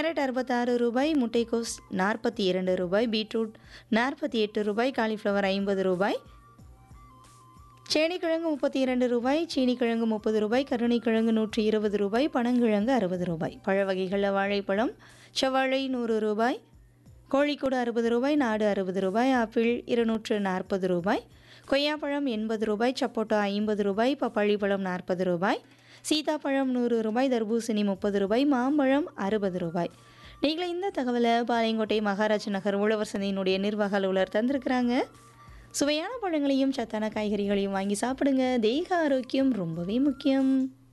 carrot அறுபத்தாறு ரூபாய் முட்டைக்கோஸ் நாற்பத்தி இரண்டு ரூபாய் பீட்ரூட் நாற்பத்தி எட்டு ரூபாய் காலிஃப்ளவர் ஐம்பது ரூபாய் சேனிக்கிழங்கு முப்பத்தி இரண்டு ரூபாய் சீனிக்கிழங்கு முப்பது ரூபாய் கருணைக்கிழங்கு நூற்றி இருபது ரூபாய் பனங்கிழங்கு அறுபது ரூபாய் பழ வகைகளில் வாழைப்பழம் செவ்வாழை நூறு ரூபாய் கோழிக்கூடு அறுபது ரூபாய் நாடு அறுபது ரூபாய் ஆப்பிள் இருநூற்று நாற்பது ரூபாய் கொய்யாப்பழம் எண்பது ரூபாய் சப்போட்டா ஐம்பது ரூபாய் பப்பாளி பழம் நாற்பது ரூபாய் சீதாப்பழம் நூறு ரூபாய் தர்பூசணி முப்பது ரூபாய் மாம்பழம் அறுபது ரூபாய் நீங்களே இந்த தகவலை பாளையங்கோட்டை மகாராஜ் நகர் உழவர் சந்தையினுடைய நிர்வாக அலுவலர் தந்திருக்கிறாங்க சுவையான பழங்களையும் சத்தான காய்கறிகளையும் வாங்கி சாப்பிடுங்க தேக ஆரோக்கியம் ரொம்பவே முக்கியம்